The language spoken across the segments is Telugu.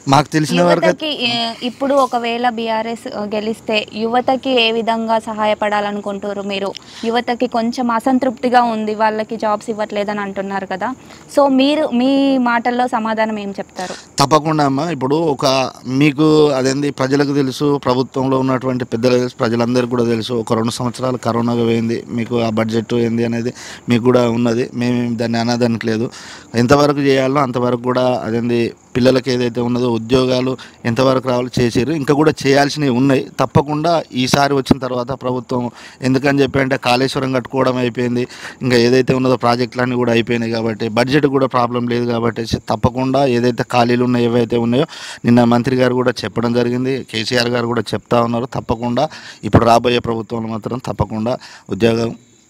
మాకు తెలిసిన వరకు యువతకి ఏ- ఇప్పుడు ఒకవేళ బీఆర్ఎస్ గెలిస్తే యువతకి ఏ విధంగా సహాయపడాలనుకుంటారు మీరు యువతకి కొంచెం అసంతృప్తిగా ఉంది వాళ్ళకి జాబ్స్ ఇవ్వట్లేదని అంటున్నారు కదా సో మీరు మీ మాటల్లో సమాధానం ఏం చెప్తారు తప్పకుండా అమ్మ ఇప్పుడు ఒక మీకు అదేంది ప్రజలకు తెలుసు ప్రభుత్వంలో ఉన్నటువంటి పెద్దలకు తెలుసు ప్రజలందరికీ కూడా తెలుసు ఒక రెండు సంవత్సరాలు కరోనాగా పోయింది మీకు ఆ బడ్జెట్ ఏంది అనేది మీకు కూడా ఉన్నది మేము దాన్ని అనాదానికి లేదు ఎంతవరకు చేయాలో అంతవరకు కూడా అదేంది పిల్లలకి ఏదైతే ఉన్నదో ఉద్యోగాలు ఎంతవరకు రావాలో చేసారు ఇంకా కూడా చేయాల్సినవి ఉన్నాయి తప్పకుండా ఈసారి వచ్చిన తర్వాత ప్రభుత్వం ఎందుకని చెప్పి అంటే కాళేశ్వరం కట్టుకోవడం అయిపోయింది ఇంకా ఏదైతే ఉన్నదో ప్రాజెక్టులన్నీ కూడా అయిపోయినాయి కాబట్టి బడ్జెట్ కూడా ప్రాబ్లం లేదు కాబట్టి తప్పకుండా ఏదైతే ఖాళీలు ఉన్నాయో ఏవైతే ఉన్నాయో నిన్న మంత్రి గారు కూడా చెప్పడం జరిగింది కేసీఆర్ గారు కూడా చెప్తా ఉన్నారు తప్పకుండా ఇప్పుడు రాబోయే ప్రభుత్వంలో మాత్రం తప్పకుండా ఉద్యోగం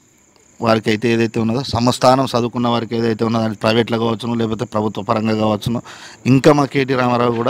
వారికి అయితే ఏదైతే ఉన్నదో సమస్థానం చదువుకున్న వారికి ఏదైతే ఉన్నదో అది ప్రైవేట్లో కావచ్చును లేకపోతే ప్రభుత్వ పరంగా కావచ్చును ఇంకా మా కేటీ రామారావు కూడా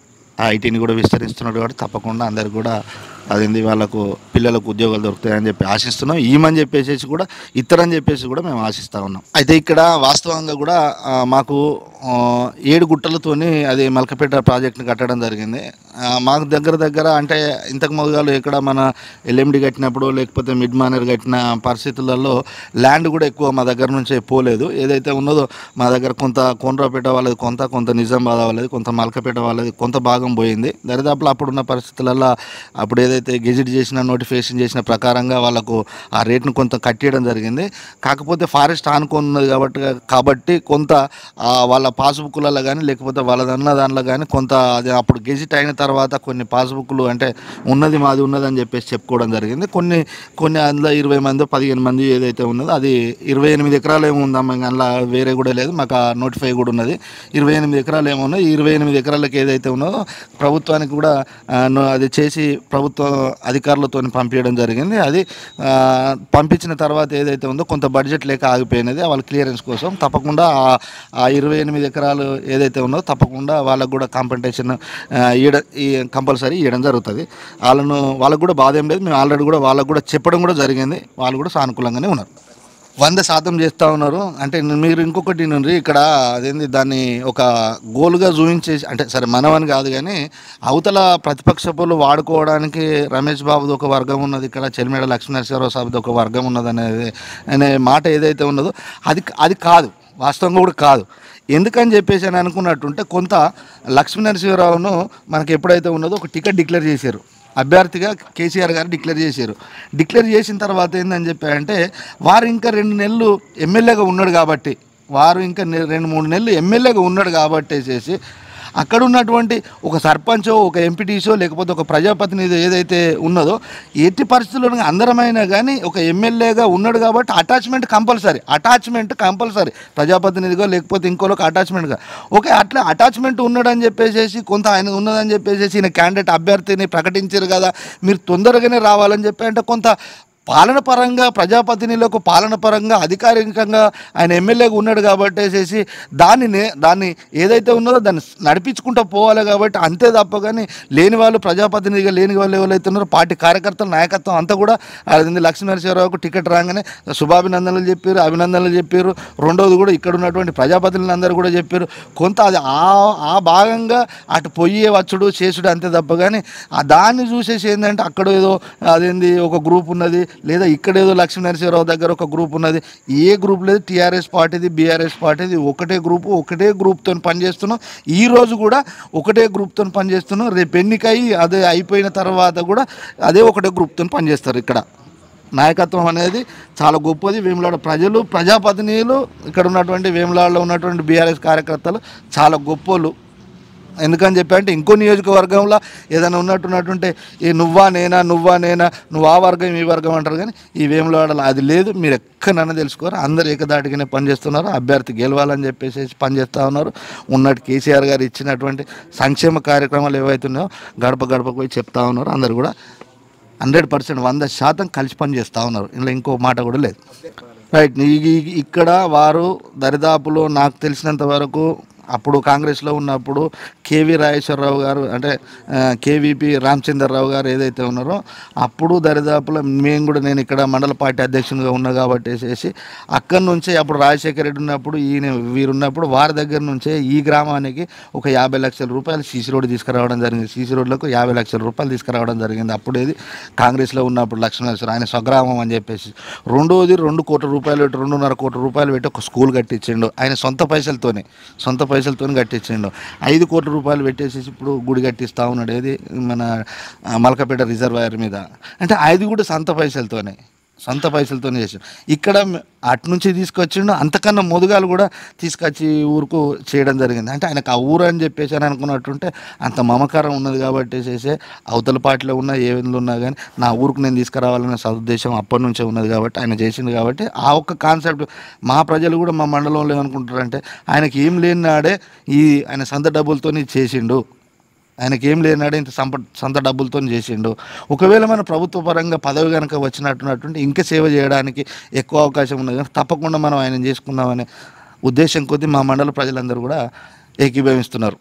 ఆ ఐటీని కూడా విస్తరిస్తున్నాడు కాబట్టి తప్పకుండా అందరికి కూడా అదేంది వాళ్ళకు పిల్లలకు ఉద్యోగాలు దొరుకుతాయని చెప్పి ఆశిస్తున్నాం ఈమని చెప్పేసి కూడా ఇతరని చెప్పేసి కూడా మేము ఆశిస్తూ ఉన్నాం అయితే ఇక్కడ వాస్తవంగా కూడా ఆ, మాకు ఆ, ఏడు గుట్టలతోని అది మల్కపేట ప్రాజెక్ట్ని కట్టడం జరిగింది ఆ, మాకు దగ్గర దగ్గర అంటే ఇంతకు మొదలు ఇక్కడ మన ఎల్ఎండి కట్టినప్పుడు లేకపోతే మిడ్ మానర్ కట్టిన పరిస్థితులలో ల్యాండ్ కూడా ఎక్కువ మా దగ్గర నుంచి పోలేదు ఏదైతే ఉన్నదో మా దగ్గర కొంత కోనరాపేట వాళ్ళది కొంత కొంత నిజామాబాద్ వాళ్ళది కొంత మల్కపేట వాళ్ళది కొంత భాగం పోయింది దరిదాపులో అప్పుడున్న పరిస్థితులలో అప్పుడు ఏదైతే గెజిట్ చేసిన నోటిఫికేషన్ చేసిన ప్రకారంగా వాళ్ళకు ఆ రేట్ను కొంత కట్టేయడం జరిగింది కాకపోతే ఫారెస్ట్ ఆనుకొని ఉన్నది కాబట్టి కాబట్టి కొంత ఆ, వాళ్ళ పాస్బుక్లలో కానీ లేకపోతే వాళ్ళదన్న దానిలో కానీ కొంత అది అప్పుడు గెజిట్ అయిన తర్వాత కొన్ని పాస్బుక్లు అంటే ఉన్నది మాది ఉన్నది అని చెప్పేసి చెప్పుకోవడం జరిగింది కొన్ని కొన్ని అందులో ఇరవై మంది పదిహేను మంది ఏదైతే ఉన్నదో అది ఇరవై ఎనిమిది ఎకరాలు ఏమో ఉందమ్మా ఇంకా అందులో వేరే కూడా లేదు మాకు ఆ నోటిఫై కూడా ఉన్నది ఇరవై ఎనిమిది ఎకరాలు ఏమో ఉన్నాయి ఈ ఇరవై ఎనిమిది ఎకరాలకు ఏదైతే ఉన్నదో ప్రభుత్వానికి కూడా ఆ, నో- అది చేసి ప్రభుత్వ అధికారులతో పంపించడం జరిగింది అది ఆ, పంపించిన తర్వాత ఏదైతే ఉందో కొంత బడ్జెట్ లేక ఆగిపోయినది వాళ్ళ క్లియరెన్స్ కోసం తప్పకుండా ఆ- ఆ ఇరవై ఎనిమిది ఎకరాలు ఏదైతే ఉన్నదో తప్పకుండా వాళ్ళకు కూడా కాంపెన్సేషన్ ఇయ్యడ ఈ కంపల్సరీ ఇవ్వడం జరుగుతుంది వాళ్ళను వాళ్ళకు కూడా బాధ ఏం లేదు మేము ఆల్రెడీ కూడా వాళ్ళకు కూడా చెప్పడం కూడా జరిగింది వాళ్ళు కూడా సానుకూలంగానే ఉన్నారు వంద శాతం చేస్తూ ఉన్నారు అంటే మీరు ఇంకొకటి నుండి ఇక్కడ అదేంది దాన్ని ఒక గోల్గా చూపించేసి అంటే సరే మనవని కాదు కానీ అవతల ప్రతిపక్షపులు వాడుకోవడానికి రమేష్ బాబుది ఒక వర్గం ఉన్నది ఇక్కడ చెలిమేడ లక్ష్మీనరసింహరావు సాబుది ఒక వర్గం ఉన్నది అనేది అనే మాట ఏదైతే ఉన్నదో అది అది కాదు వాస్తవంగా కూడా కాదు ఎందుకని చెప్పేసి అని అనుకున్నట్టుంటే కొంత లక్ష్మీనరసింహరావును మనకి ఎప్పుడైతే ఉన్నదో ఒక టికెట్ డిక్లేర్ చేశారు అభ్యర్థిగా కేసీఆర్ గారు డిక్లేర్ చేశారు డిక్లేర్ చేసిన తర్వాత ఏందని చెప్పారంటే వారు ఇంకా రెండు నెలలు ఎమ్మెల్యేగా ఉన్నాడు కాబట్టి వారు ఇంకా నె- రెండు మూడు నెలలు ఎమ్మెల్యేగా ఉన్నాడు కాబట్టి వేసేసి అక్కడ ఉన్నటువంటి ఒక సర్పంచో ఒక ఎంపీటీసో లేకపోతే ఒక ప్రజాప్రతినిధి ఏదైతే ఉన్నదో ఎట్టి పరిస్థితుల్లో అందరమైనా కానీ ఒక ఎమ్మెల్యేగా ఉన్నాడు కాబట్టి అటాచ్మెంట్ కంపల్సరీ అటాచ్మెంట్ కంపల్సరీ ప్రజాప్రతినిధిగా లేకపోతే ఇంకోలోకి అటాచ్మెంట్గా ఓకే అట్లా అటాచ్మెంట్ ఉన్నాడని చెప్పేసి కొంత ఆయన ఉన్నదని చెప్పేసి ఈయన క్యాండిడేట్ అభ్యర్థిని ప్రకటించారు కదా మీరు తొందరగానే రావాలని చెప్పి అంటే కొంత పాలన పరంగా ప్రజాప్రతినిధులకు పాలన పరంగా అధికారికంగా ఆయన ఎమ్మెల్యేగా ఉన్నాడు కాబట్టి వేసేసి దాన్ని నే- దాన్ని ఏదైతే ఉన్నదో దాన్ని నడిపించుకుంటూ పోవాలి కాబట్టి అంతే తప్ప కానీ లేని వాళ్ళు ప్రజాప్రతినిధిగా లేని వాళ్ళు ఎవరైతే ఉన్నారో పార్టీ కార్యకర్తల నాయకత్వం అంతా కూడా అది లక్ష్మీనరసింహరావుకు టికెట్ రాగానే శుభాభినందనలు చెప్పారు అభినందనలు చెప్పారు రెండోది కూడా ఇక్కడ ఉన్నటువంటి ప్రజాప్రతినిధులు అందరూ కూడా చెప్పారు కొంత అది ఆ ఆ భాగంగా అటు పొయ్యే వచ్చుడు చేసుడు అంతే తప్ప కానీ ఆ దాన్ని చూసేసి ఏంటంటే అక్కడ ఏదో అదేంది ఒక గ్రూప్ ఉన్నది లేదా ఇక్కడ ఏదో లక్ష్మీ నరసింహరావు దగ్గర ఒక గ్రూప్ ఉన్నది ఏ గ్రూప్ లేదు టీఆర్ఎస్ పార్టీది బీఆర్ఎస్ పార్టీది ఒకటే గ్రూపు ఒకటే గ్రూప్తో పనిచేస్తున్నాం ఈ రోజు కూడా ఒకటే గ్రూప్తో పనిచేస్తున్నాం రేపు ఎన్నికయి అదే అయిపోయిన తర్వాత కూడా అదే ఒకటే గ్రూప్తో పనిచేస్తారు ఇక్కడ నాయకత్వం అనేది చాలా గొప్పది వేములాడ ప్రజలు ప్రజాప్రతినిధులు ఇక్కడ ఉన్నటువంటి వేములాడలో ఉన్నటువంటి బీఆర్ఎస్ కార్యకర్తలు చాలా గొప్పోళ్ళు ఎందుకని చెప్పి అంటే ఇంకో నియోజకవర్గంలో ఏదైనా ఉన్నట్టున్నట్టుంటే ఈ నువ్వా నేనా నువ్వా నేనా నువ్వు ఆ వర్గం ఈ వర్గం అంటారు కానీ ఈ వేములవాడలో అది లేదు మీరు ఎక్కడన్నా తెలుసుకోరు అందరు ఏకదాటిగానే పనిచేస్తున్నారు అభ్యర్థి గెలవాలని చెప్పేసి పనిచేస్తూ ఉన్నారు ఉన్నట్టు కేసీఆర్ గారు ఇచ్చినటువంటి సంక్షేమ కార్యక్రమాలు ఏవైతే ఉన్నాయో గడప గడపకు పోయి చెప్తా ఉన్నారు అందరు కూడా హండ్రెడ్ పర్సెంట్ వంద శాతం కలిసి పని చేస్తూ ఉన్నారు ఇందులో ఇంకో మాట కూడా లేదు రైట్ ఈ- ఈ- ఇక్కడ వారు దరిదాపులో నాకు తెలిసినంత వరకు అప్పుడు కాంగ్రెస్లో ఉన్నప్పుడు కేవీ రాజేశ్వరరావు గారు అంటే ఆ, కేవీపీ రామచంద్రరావు గారు ఏదైతే ఉన్నారో అప్పుడు దరిదాపులో మేము కూడా నేను ఇక్కడ మండల పార్టీ అధ్యక్షునిగా ఉన్నా కాబట్టి వేసేసి అక్కడి నుంచే అప్పుడు రాజశేఖర రెడ్డి ఉన్నప్పుడు ఈయన వీరున్నప్పుడు వారి దగ్గర నుంచే ఈ గ్రామానికి ఒక యాభై లక్షల రూపాయలు సీసీ రోడ్డు తీసుకురావడం జరిగింది సీసీ రోడ్లకు యాభై లక్షల రూపాయలు తీసుకురావడం జరిగింది అప్పుడు ఇది కాంగ్రెస్లో ఉన్నప్పుడు లక్ష్మణేశ్వర ఆయన స్వగ్రామం అని చెప్పేసి రెండోది రెండు కోట్ల రూపాయలు పెట్టి రెండున్నర కోట్ల రూపాయలు పెట్టి ఒక స్కూల్ కట్టించిండు ఆయన సొంత పైసలతోనే సొంత పైసలతోనే కట్టించిండు ఐదు కోట్ల రూపాయలు పెట్టేసి ఇప్పుడు గుడి కట్టిస్తా ఉన్నాడు ఏది మన ఆ, మలకపేట రిజర్వాయర్ మీద అంటే అది కూడా సొంత పైసలతోనే సొంత పైసలతోనే చేసాడు ఇక్కడ మ- అటు నుంచి తీసుకొచ్చిండు అంతకన్నా మొదుగాలు కూడా తీసుకొచ్చి ఊరుకు చేయడం జరిగింది అంటే ఆయనకు ఆ ఊరు అని చెప్పేసి అని అనుకున్నట్టుంటే అంత మమకారం ఉన్నది కాబట్టి చేసే అవతల పార్టీలో ఉన్న ఏ విధంగా ఉన్నా కానీ నా ఊరుకు నేను తీసుకురావాలనే సదుద్దేశం అప్పటి నుంచే ఉన్నది కాబట్టి ఆయన చేసింది కాబట్టి ఆ ఒక్క కాన్సెప్ట్ మా ప్రజలు కూడా మా మండలంలో ఏమనుకుంటారంటే ఆయనకి ఏం లేని నాడే ఈ ఆయన సొంత డబ్బులతో చేసిండు ఆయనకి ఏం లేనాడే ఇంత సంప సొంత డబ్బులతో చేసిండు ఒకవేళ మన ప్రభుత్వ పరంగా పదవి కనుక వచ్చినట్టున్నట్టుంటే ఇంకా సేవ చేయడానికి ఎక్కువ అవకాశం ఉన్నది కానీ తప్పకుండా మనం ఆయన చేసుకుందామనే ఉద్దేశం కొద్దీ మా మండల ప్రజలందరూ కూడా ఏకీభవిస్తున్నారు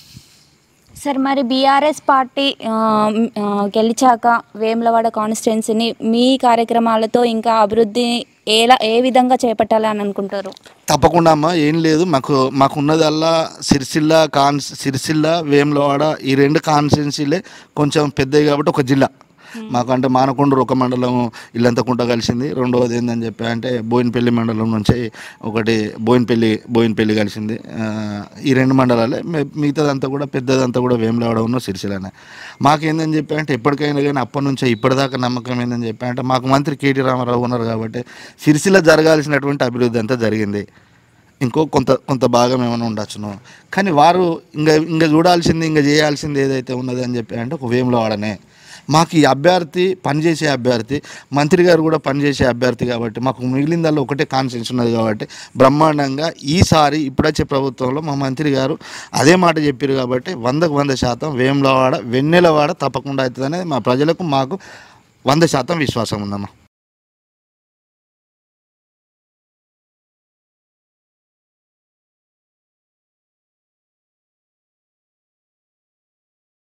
సార్ మరి బీఆర్ఎస్ పార్టీ ఆ, మ్, ఆ, గెలిచాక వేములవాడ కాన్స్టిట్యున్సీని మీ కార్యక్రమాలతో ఇంకా అభివృద్ధి ఎలా ఏ విధంగా చేపట్టాలని అనుకుంటారు తప్పకుండా అమ్మ ఏం లేదు మాకు మాకు ఉన్నదల్లా సిరిసిల్ల కాన్స్ సిరిసిల్ల వేములవాడ ఈ రెండు కాన్స్టిట్యున్సీలే కొంచెం పెద్దవి కాబట్టి ఒక జిల్లా మాకు అంటే మానకొండూరు ఒక మండలం ఇల్లంతకుంట కలిసింది రెండవది ఏందని చెప్పి అంటే బోయినపల్లి మండలం నుంచి ఒకటి బోయినపల్లి బోయినపల్లి కలిసింది ఆ, ఈ రెండు మండలాలే మి- మిగతాదంతా కూడా పెద్దదంతా కూడా వేములవాడ ఉన్న సిరిసిల్లనే మాకేందని చెప్పి అంటే ఎప్పటికైనా కానీ అప్పటి నుంచే ఇప్పటిదాకా నమ్మకం ఏందని చెప్పి అంటే మాకు మంత్రి కేటీ రామారావు ఉన్నారు కాబట్టి సిరిసిల్ల జరగాల్సినటువంటి అభివృద్ధి అంతా జరిగింది ఇంకో కొంత కొంత భాగం ఏమైనా ఉండొచ్చును కానీ వారు ఇంకా ఇంకా చూడాల్సింది ఇంకా చేయాల్సింది ఏదైతే ఉన్నది అని చెప్పి అంటే ఒక వేములవాడనే మాకు ఈ అభ్యర్థి పనిచేసే అభ్యర్థి మంత్రి గారు కూడా పనిచేసే అభ్యర్థి కాబట్టి మాకు మిగిలిందల్లో ఒకటే కాన్సెన్స్ ఉన్నది కాబట్టి బ్రహ్మాండంగా ఈసారి ఇప్పుడొచ్చే ప్రభుత్వంలో మా మంత్రి గారు అదే మాట చెప్పారు కాబట్టి వందకు వంద శాతం వేములవాడ వెన్నెలవాడ తప్పకుండా అవుతుందనేది మా ప్రజలకు మాకు వంద శాతం విశ్వాసం ఉందమ్మా